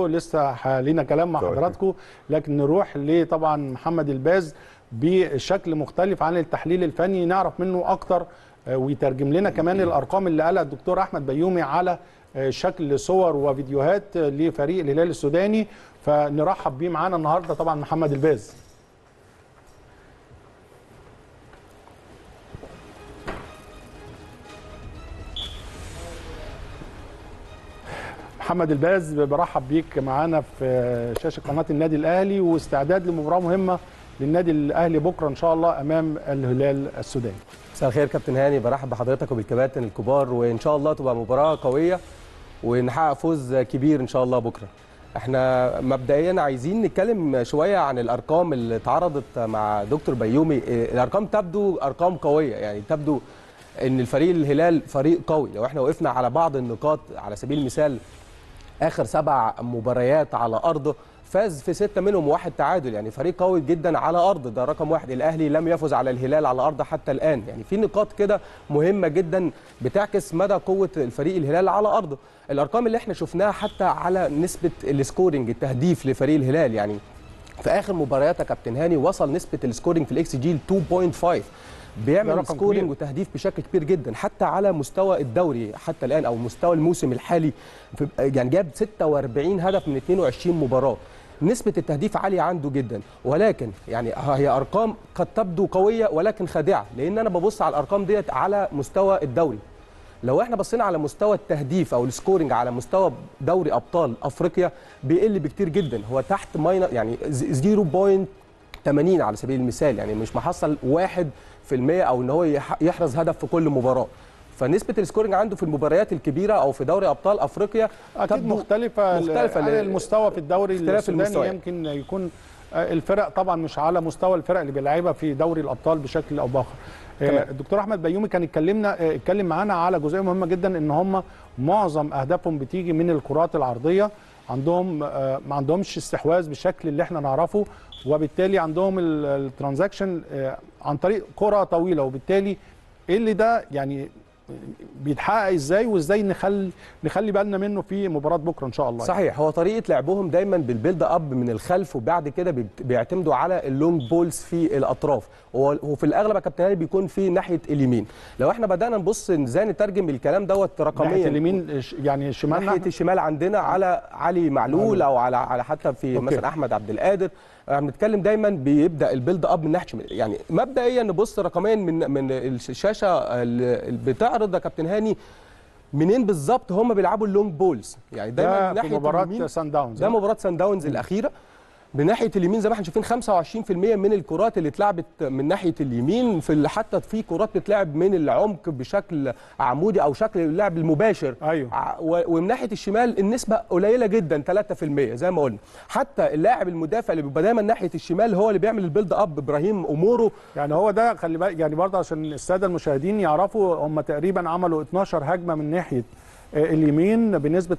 لسه لينا كلام مع طيب. حضراتكم لكن نروح لطبعا محمد الباز بشكل مختلف عن التحليل الفني نعرف منه اكتر آه، ويترجم لنا كمان الارقام اللي قالها الدكتور احمد بيومي على آه، شكل صور وفيديوهات آه، لفريق الهلال السوداني فنرحب بيه معانا النهارده طبعا محمد الباز محمد الباز برحب بيك معانا في شاشه قناه النادي الاهلي واستعداد لمباراه مهمه للنادي الاهلي بكره ان شاء الله امام الهلال السوداني مساء الخير كابتن هاني برحب بحضرتك وبالكباتن الكبار وان شاء الله تبقى مباراه قويه ونحقق فوز كبير ان شاء الله بكره احنا مبدئيا عايزين نتكلم شويه عن الارقام اللي اتعرضت مع دكتور بيومي إيه، الارقام تبدو ارقام قويه يعني تبدو ان الفريق الهلال فريق قوي لو احنا وقفنا على بعض النقاط على سبيل المثال اخر سبع مباريات على ارضه فاز في ستة منهم واحد تعادل يعني فريق قوي جدا على ارض ده رقم واحد الاهلي لم يفز على الهلال على ارضه حتى الان يعني في نقاط كده مهمه جدا بتعكس مدى قوه الفريق الهلال على ارضه الارقام اللي احنا شفناها حتى على نسبه السكورينج التهديف لفريق الهلال يعني في اخر مباريات يا كابتن هاني وصل نسبه السكورينج في الاكس جي ل 2.5 ده بيعمل رقم سكورينج كبير. وتهديف بشكل كبير جدا حتى على مستوى الدوري حتى الان او مستوى الموسم الحالي في- يعني جاب 46 هدف من 22 مباراه نسبة التهديف عالية عنده جدا ولكن يعني هي أرقام قد تبدو قوية ولكن خادعة لأن أنا ببص على الأرقام ديت على مستوى الدوري لو احنا بصينا على مستوى التهديف او السكورنج على مستوى دوري ابطال افريقيا بيقل بكتير جدا هو تحت ماينس يعني 0.80 على سبيل المثال يعني مش محصل 1% او ان هو يح- يحرز هدف في كل مباراه فنسبه السكورنج عنده في المباريات الكبيره او في دوري ابطال افريقيا اكيد تبدو مختلفه مختلفة عن ل- المستوى في الدوري اختلاف السوداني المستويات. يمكن يكون آه، الفرق طبعا مش على مستوى الفرق اللي بيلعبها في دوري الابطال بشكل او باخر آه، تمام. الدكتور احمد بيومي كان اتكلمنا آه، اتكلم معانا على جزئيه مهمه جدا ان هم معظم اهدافهم بتيجي من الكرات العرضيه عندهم آه، ما عندهمش استحواذ بالشكل اللي احنا نعرفه وبالتالي عندهم ال- الترانزاكشن آه، عن طريق كره طويله وبالتالي ايه اللي ده يعني بيتحقق ازاي وازاي نخلي نخلي بالنا منه في مباراه بكره ان شاء الله صحيح هو طريقه لعبهم دايما بالبيلد اب من الخلف وبعد كده بيبت- بيعتمدوا على اللونج بولز في الاطراف وهو- وفي الاغلب يا كابتن هاني بيكون في ناحيه اليمين لو احنا بدانا نبص ازاي نترجم الكلام دوت رقميا ناحيه اليمين ش- يعني شمال ناحيه الشمال عندنا على علي معلول معلول. او على على حتى في أوكي. مثلا احمد عبد القادر احنا بنتكلم دايما بيبدا البيلد اب من ناحيه الشمال يعني مبدئيا نبص رقميا من من الشاشه اللي بتعرض يا كابتن هاني منين بالظبط هم بيلعبوا اللونج بولز يعني دايما ده من في ناحيه مباراه اليمين سان داونز ده مباراه سان داونز الاخيره بناحيه اليمين زي ما احنا شايفين 25% من الكرات اللي اتلعبت من ناحيه اليمين في اللي حتى في كرات بتتلعب من العمق بشكل عمودي او شكل اللعب المباشر أيوه. ع- و- ومن ناحيه الشمال النسبه قليله جدا 3% زي ما قلنا حتى اللاعب المدافع اللي بيبقى دايما ناحيه الشمال هو اللي بيعمل البيلد اب ابراهيم امورو يعني هو ده خلي بالك يعني برضه عشان الساده المشاهدين يعرفوا هم تقريبا عملوا 12 هجمه من ناحيه آه، اليمين بنسبه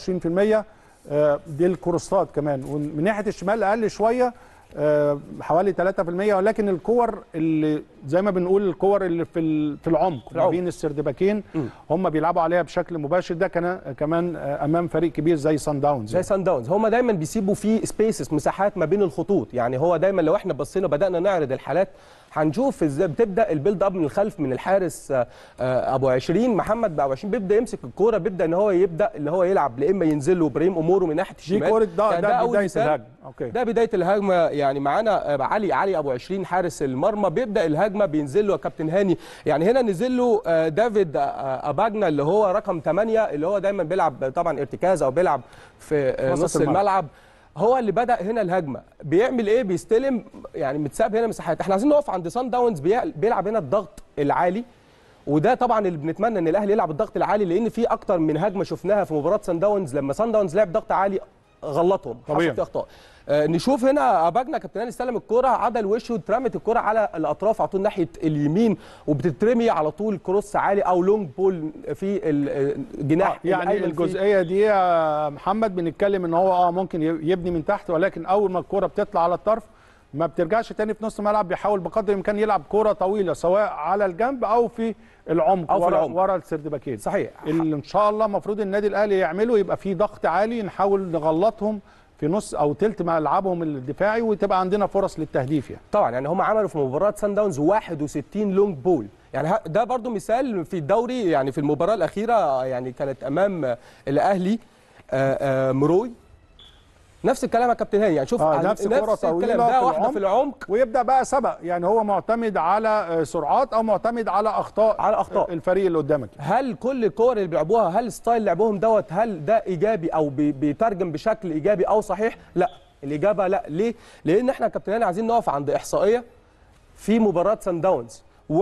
25% آه، دي الكروسات كمان ومن ناحيه الشمال اقل شويه آه، حوالي 3% ولكن الكور اللي زي ما بنقول الكور اللي في ال- في العمق ما العمق. بين السردباكين هم بيلعبوا عليها بشكل مباشر ده كان كمان آه، امام فريق كبير زي سان داونز زي سان داونز هم دايما بيسيبوا فيه سبيسز مساحات ما بين الخطوط يعني هو دايما لو احنا بصينا بدانا نعرض الحالات هنشوف ازاي بتبدا البيلد اب من الخلف من الحارس آه، آه، ابو 20 محمد ابو 20 بيبدا يمسك الكوره بيبدا ان هو يبدا اللي هو يلعب لا اما ينزل له ابراهيم اموره من ناحيه دي الشمال كوره ده يعني ده, أول بدايه مثال. الهجمه اوكي ده بدايه الهجمه يعني معانا آه، علي علي ابو 20 حارس المرمى بيبدا الهجمه بينزل له يا كابتن هاني يعني هنا نزل له آه، دافيد آه، اباجنا اللي هو رقم 8 اللي هو دايما بيلعب طبعا ارتكاز او بيلعب في آه، وسط نص الملعب. الملعب هو اللي بدا هنا الهجمه بيعمل ايه بيستلم يعني متساب هنا مساحات احنا عايزين نقف عند سان داونز بيع- بيلعب هنا الضغط العالي وده طبعا اللي بنتمنى ان الاهلي يلعب الضغط العالي لان في اكتر من هجمه شفناها في مباراه سان داونز لما سان داونز لعب ضغط عالي غلطهم طبيعي. حصل في اخطاء آه، نشوف هنا اباجنا كابتن هاني استلم الكره عدل وشه اترمت الكره على الاطراف على طول ناحيه اليمين وبتترمي على طول كروس عالي او لونج بول في ال- الجناح يعني الأيمن في- الجزئيه دي يا محمد بنتكلم ان هو اه ممكن يبني من تحت ولكن اول ما الكره بتطلع على الطرف ما بترجعش تاني في نص الملعب بيحاول بقدر الامكان يلعب كوره طويله سواء على الجنب او في العمق أو في ورا العمق. ورا السردباكين صحيح اللي ان شاء الله المفروض النادي الاهلي يعمله يبقى في ضغط عالي نحاول نغلطهم في نص او تلت ملعبهم الدفاعي وتبقى عندنا فرص للتهديف يعني طبعا يعني هم عملوا في مباراه سان داونز 61 لونج بول يعني ه- ده برضو مثال في الدوري يعني في المباراه الاخيره يعني كانت امام الاهلي آه، آه، مروي نفس الكلام يا كابتن هاني يعني شوف آه، عن- نفس كرة طويلة الكلام ده في واحده العمق. في العمق ويبدا بقى سبق يعني هو معتمد على آه، سرعات او معتمد على اخطاء على أخطاء. الفريق اللي قدامك هل كل الكور اللي بيلعبوها هل ستايل لعبهم دوت هل ده ايجابي او بي- بيترجم بشكل ايجابي او صحيح لا الاجابه لا ليه لان احنا يا كابتن هاني عايزين نقف عند احصائيه في مباراه سان داونز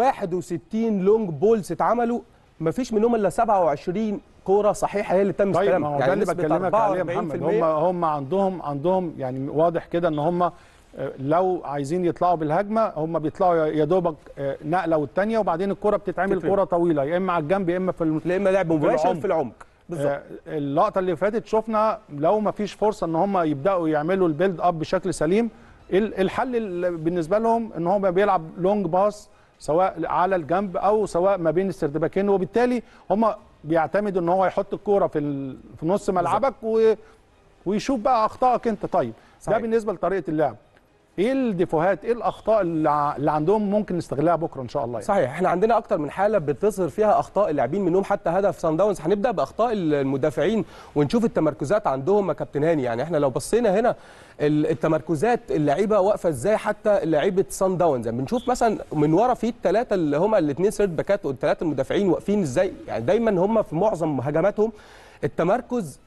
61 لونج بولز اتعملوا ما فيش منهم الا 27 كوره صحيحه هي اللي تم طيب ما استلامها هو ده اللي نسبة بكلمك عليه يا محمد 44% هم هم عندهم عندهم يعني واضح كده ان هم آه، لو عايزين يطلعوا بالهجمه هم بيطلعوا يا- يا دوبك آه، نقله والثانيه وبعدين الكره بتتعمل تترمي. كره طويله يا اما على الجنب يا اما في الم... لا اما لعب مباشر العمق. في العمق بالظبط آه، اللقطه اللي فاتت شفنا لو ما فيش فرصه ان هم يبداوا يعملوا البيلد اب بشكل سليم ال- الحل اللي بالنسبه لهم ان هم بيلعب لونج باس سواء على الجنب او سواء ما بين السردباكين وبالتالي هم بيعتمدوا ان هو يحط الكوره في ال- في نص ملعبك و ويشوف بقى اخطائك انت طيب صحيح. ده بالنسبه لطريقه اللعب ايه الديفوهات ايه الاخطاء اللي ع- اللي عندهم ممكن نستغلها بكره ان شاء الله يعني. صحيح احنا عندنا اكتر من حاله بتظهر فيها اخطاء اللاعبين منهم حتى هدف سان داونز هنبدا باخطاء المدافعين ونشوف التمركزات عندهم يا كابتن هاني يعني احنا لو بصينا هنا ال- التمركزات اللعيبه واقفه ازاي حتى لعيبه سان داونز يعني بنشوف مثلا من ورا في الثلاثه اللي هم الاثنين سيرد باكات والثلاثه المدافعين واقفين ازاي يعني دايما هم في معظم هجماتهم التمركز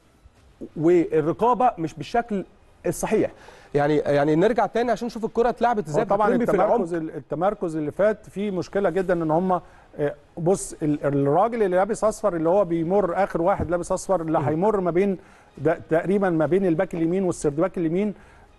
والرقابه مش بالشكل الصحيح يعني يعني نرجع تاني عشان نشوف الكره اتلعبت ازاي هو طبعا بتترمي في العمق التمركز التمركز اللي فات فيه مشكله جدا ان هم آه، بص ال- الراجل اللي لابس اصفر اللي هو بيمر اخر واحد لابس اصفر اللي هيمر ما بين ده تقريبا ما بين الباك اليمين والسردباك اليمين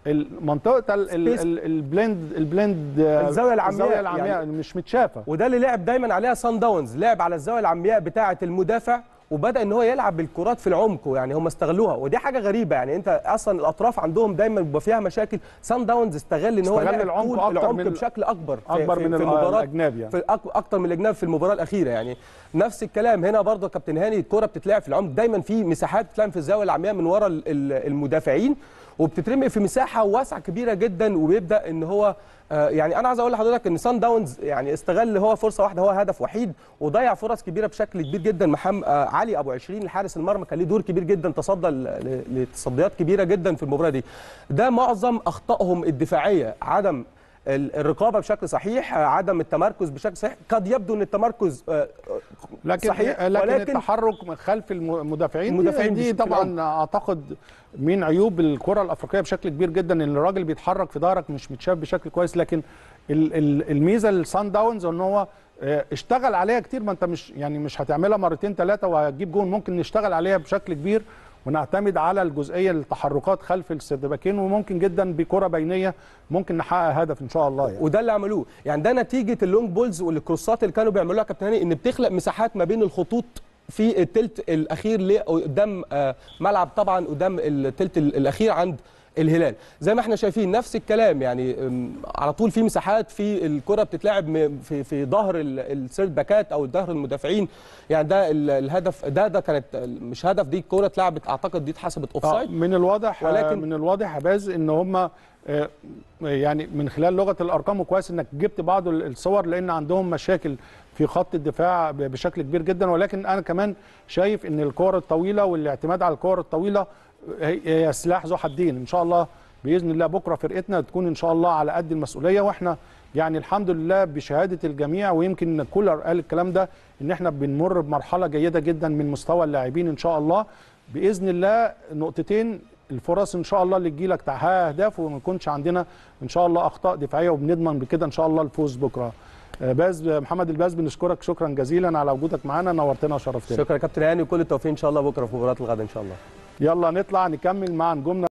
المنطقه ال- ال- Space. ال- البلند البلند آه، الزاوية العمياء الزاويه العمياء يعني. يعني مش متشافه وده اللي لعب دايما عليها سان داونز لعب على الزاويه العمياء بتاعه المدافع وبدا ان هو يلعب بالكرات في العمق يعني هم استغلوها ودي حاجه غريبه يعني انت اصلا الاطراف عندهم دايما بيبقى فيها مشاكل سان داونز استغل ان هو استغل لعب العمق طول أكتر العمق من- بشكل اكبر في- اكبر في من في ال- المباراه الاجنبي يعني في أك- اكتر من الاجنبي في المباراه الاخيره يعني نفس الكلام هنا برضه يا كابتن هاني الكره بتتلعب في العمق دايما في مساحات بتتلعب في الزاويه العمياء من ورا ال- ال- المدافعين وبتترمي في مساحه واسعه كبيره جدا وبيبدا ان هو آه، يعني انا عايز اقول لحضرتك ان سان داونز يعني استغل هو فرصه واحده هو هدف وحيد وضيع فرص كبيره بشكل كبير جدا محمد آه، علي ابو 20 الحارس المرمى كان ليه دور كبير جدا تصدى ل- ل- لتصديات كبيره جدا في المباراه دي ده معظم اخطائهم الدفاعيه عدم ال- الرقابه بشكل صحيح آه، عدم التمركز بشكل صحيح قد يبدو ان التمركز آه، لكن صحيح لكن ولكن التحرك من خلف الم- المدافعين المدافعين دي, دي بشكل طبعا اعتقد من عيوب الكره الافريقيه بشكل كبير جدا ان الراجل بيتحرك في ظهرك مش متشاف بشكل كويس لكن ال- ال- الميزه للسان داونز ان هو آه، اشتغل عليها كتير ما انت مش يعني مش هتعملها مرتين ثلاثه وهتجيب جون ممكن نشتغل عليها بشكل كبير ونعتمد على الجزئيه التحركات خلف السردباكين وممكن جدا بكره بينيه ممكن نحقق هدف ان شاء الله يعني. وده اللي عملوه يعني ده نتيجه اللونج بولز والكروسات اللي كانوا بيعملوها كابتن هاني ان بتخلق مساحات ما بين الخطوط في التلت الاخير ل- قدام آه، ملعب طبعا قدام التلت ال- الاخير عند الهلال زي ما احنا شايفين نفس الكلام يعني أم، على طول في مساحات في الكره بتتلعب م- في في ظهر ال- السيرد باكات او ظهر المدافعين يعني ده ال- الهدف ده ده كانت مش هدف دي الكره اتلعبت اعتقد دي اتحسبت اوف آه، سايد من الواضح ولكن- ولكن من الواضح يا باز ان هم آه، يعني من خلال لغه الارقام وكويس انك جبت بعض ال- الصور لان عندهم مشاكل في خط الدفاع ب- بشكل كبير جدا ولكن انا كمان شايف ان الكور الطويله والاعتماد على الكور الطويله هي هي سلاح ذو حدين ان شاء الله باذن الله بكره فرقتنا تكون ان شاء الله على قد المسؤوليه واحنا يعني الحمد لله بشهاده الجميع ويمكن كولر قال الكلام ده ان احنا بنمر بمرحله جيده جدا من مستوى اللاعبين ان شاء الله باذن الله نقطتين الفرص ان شاء الله اللي تجيلك تحقق اهداف وما يكونش عندنا ان شاء الله اخطاء دفاعيه وبنضمن بكده ان شاء الله الفوز بكره آه، باز محمد الباز بنشكرك شكرا جزيلا على وجودك معانا نورتنا وشرفتنا شكرا يا كابتن هاني وكل التوفيق ان شاء الله بكره في مباراه الغد ان شاء الله يلا نطلع نكمل مع نجومنا